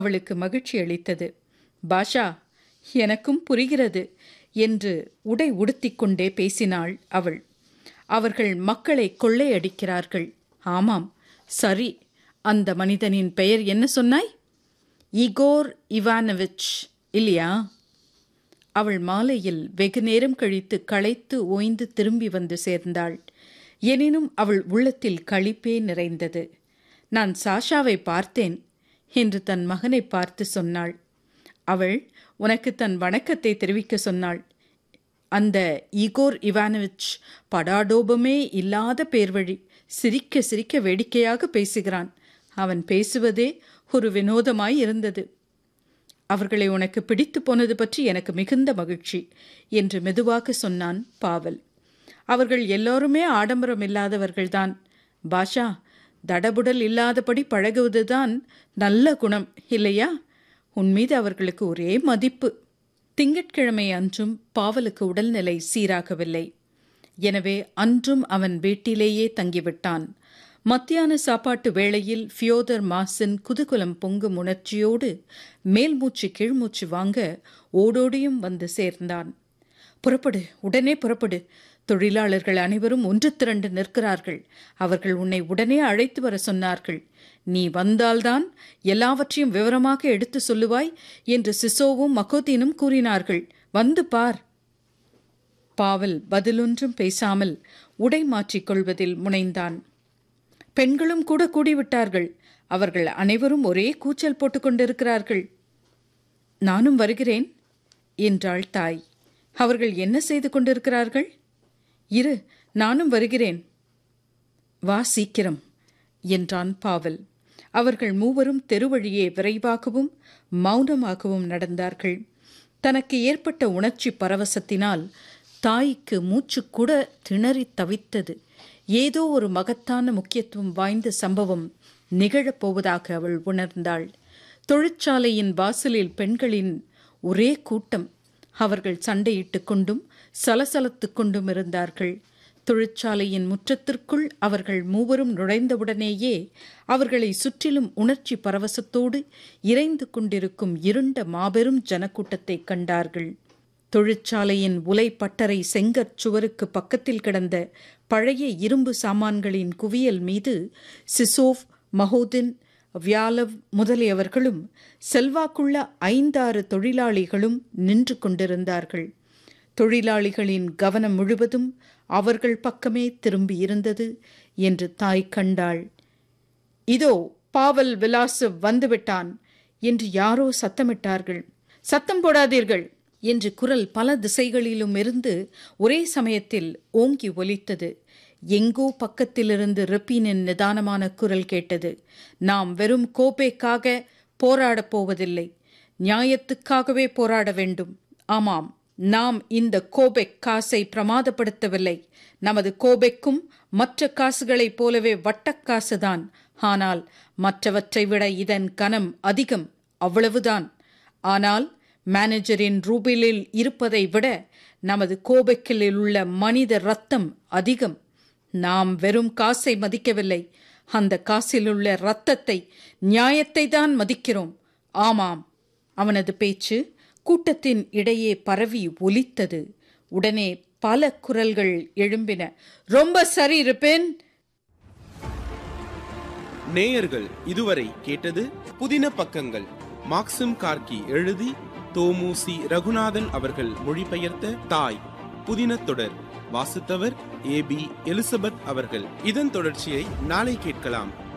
அவளுக்கு மகிழ்ச்சி அளித்தது பாஷா எனக்கும் புரிகிறது என்று உடை உடுத்திக்கொண்டே பேசினாள் அவள் அவர்கள் மக்களை கொள்ளையடிக்கிறார்கள் ஆமாம் சரி அந்த மனிதனின் பெயர் என்ன சொன்னாய் இகோர் இவானவிச் இல்லையா அவள் மாலையில் வெகு நேரம் கழித்து களைத்து ஓய்ந்து திரும்பி வந்து சேர்ந்தாள் எனினும் அவள் உள்ளத்தில் களிப்பே நிறைந்தது நான் சாஷாவை பார்த்தேன் என்று தன் மகனை பார்த்து சொன்னாள் அவள் உனக்கு தன் வணக்கத்தை தெரிவிக்க சொன்னாள் அந்த ஈகோர் இவானவிச் படாடோபமே இல்லாத பேர்வழி சிரிக்க சிரிக்க வேடிக்கையாக பேசுகிறான் அவன் பேசுவதே ஒரு வினோதமாய் இருந்தது அவர்களை உனக்கு பிடித்து போனது பற்றி எனக்கு மிகுந்த மகிழ்ச்சி என்று மெதுவாக சொன்னான் பாவல் அவர்கள் எல்லோருமே ஆடம்பரம் இல்லாதவர்கள்தான் பாஷா தடபுடல் இல்லாதபடி பழகுவதுதான் நல்ல குணம் இல்லையா உன்மீது அவர்களுக்கு ஒரே மதிப்பு திங்கட்கிழமை அன்றும் பாவலுக்கு உடல்நிலை சீராகவில்லை எனவே அன்றும் அவன் வீட்டிலேயே தங்கிவிட்டான் மத்தியான சாப்பாட்டு வேளையில் ஃபியோதர் மாசின் குதூகலம் பொங்கும் உணர்ச்சியோடு மேல்மூச்சு கீழ்மூச்சு வாங்க ஓடோடியும் வந்து சேர்ந்தான் புறப்படு உடனே புறப்படு தொழிலாளர்கள் அனைவரும் ஒன்று திரண்டு நிற்கிறார்கள் அவர்கள் உன்னை உடனே அழைத்து வர சொன்னார்கள் நீ வந்தால்தான் எல்லாவற்றையும் விவரமாக எடுத்து சொல்லுவாய் என்று சிசோவும் மகோதீனும் கூறினார்கள் வந்து பார் பாவல் பதிலொன்றும் பேசாமல் உடை மாற்றிக் கொள்வதில் முனைந்தான் பெண்களும் கூட கூடிவிட்டார்கள் அவர்கள் அனைவரும் ஒரே கூச்சல் போட்டுக் கொண்டிருக்கிறார்கள் நானும் வருகிறேன் என்றாள் தாய் அவர்கள் என்ன செய்து கொண்டிருக்கிறார்கள் இரு நானும் வருகிறேன் வா சீக்கிரம் என்றான் பாவல் அவர்கள் மூவரும் தெருவழியே விரைவாகவும் மௌனமாகவும் நடந்தார்கள் தனக்கு ஏற்பட்ட உணர்ச்சி பரவசத்தினால் தாய்க்கு மூச்சு கூட திணறி தவித்தது ஏதோ ஒரு மகத்தான முக்கியத்துவம் வாய்ந்த சம்பவம் நிகழப்போவதாக அவள் உணர்ந்தாள் தொழிற்சாலையின் வாசலில் பெண்களின் ஒரே கூட்டம் அவர்கள் சண்டையிட்டுக் கொண்டும் சலசலத்துக் கொண்டும் இருந்தார்கள் தொழிற்சாலையின் முற்றத்திற்குள் அவர்கள் மூவரும் நுழைந்தவுடனேயே அவர்களை சுற்றிலும் உணர்ச்சி பரவசத்தோடு இறைந்து கொண்டிருக்கும் இருண்ட மாபெரும் ஜனக்கூட்டத்தை கண்டார்கள் தொழிற்சாலையின் உலை பட்டறை செங்கற் சுவருக்கு பக்கத்தில் கிடந்த பழைய இரும்பு சாமான்களின் குவியல் மீது சிசோவ் மஹோதின் வியாலவ் முதலியவர்களும் செல்வாக்குள்ள ஐந்தாறு தொழிலாளிகளும் நின்று கொண்டிருந்தார்கள் தொழிலாளிகளின் கவனம் முழுவதும் அவர்கள் பக்கமே திரும்பியிருந்தது என்று தாய் கண்டாள் இதோ பாவல் விலாசு வந்துவிட்டான் என்று யாரோ சத்தமிட்டார்கள் சத்தம் போடாதீர்கள் என்று குரல் பல திசைகளிலும் இருந்து ஒரே சமயத்தில் ஓங்கி ஒலித்தது எங்கோ பக்கத்திலிருந்து ரிப்பீனின் நிதானமான குரல் கேட்டது நாம் வெறும் கோபேக்காக போராடப் போவதில்லை நியாயத்துக்காகவே போராட வேண்டும் ஆமாம் நாம் இந்த கோபெக் காசை பிரமாதப்படுத்தவில்லை நமது கோபெக்கும் மற்ற காசுகளைப் போலவே வட்டக்காசுதான் ஆனால் மற்றவற்றை விட இதன் கனம் அதிகம் அவ்வளவுதான் ஆனால் மேனேஜரின் ரூபிலில் இருப்பதை விட நமது கோபெக்கில் உள்ள மனித ரத்தம் அதிகம் நாம் வெறும் காசை மதிக்கவில்லை அந்த காசிலுள்ள ரத்தத்தை நியாயத்தை தான் மதிக்கிறோம் ஆமாம் அவனது பேச்சு கூட்டத்தின் இடையே பரவி ஒலித்தது உடனே பல குரல்கள் எழும்பின ரொம்ப சரி இருப்பேன் நேயர்கள் இதுவரை கேட்டது புதின பக்கங்கள் மாக்சிம் கார்கி எழுதி தோமுசி ரகுநாதன் அவர்கள் மொழிபெயர்த்த தாய் புதின தொடர் வாசித்தவர் ஏ பி எலிசபெத் அவர்கள் இதன் தொடர்ச்சியை நாளை கேட்கலாம்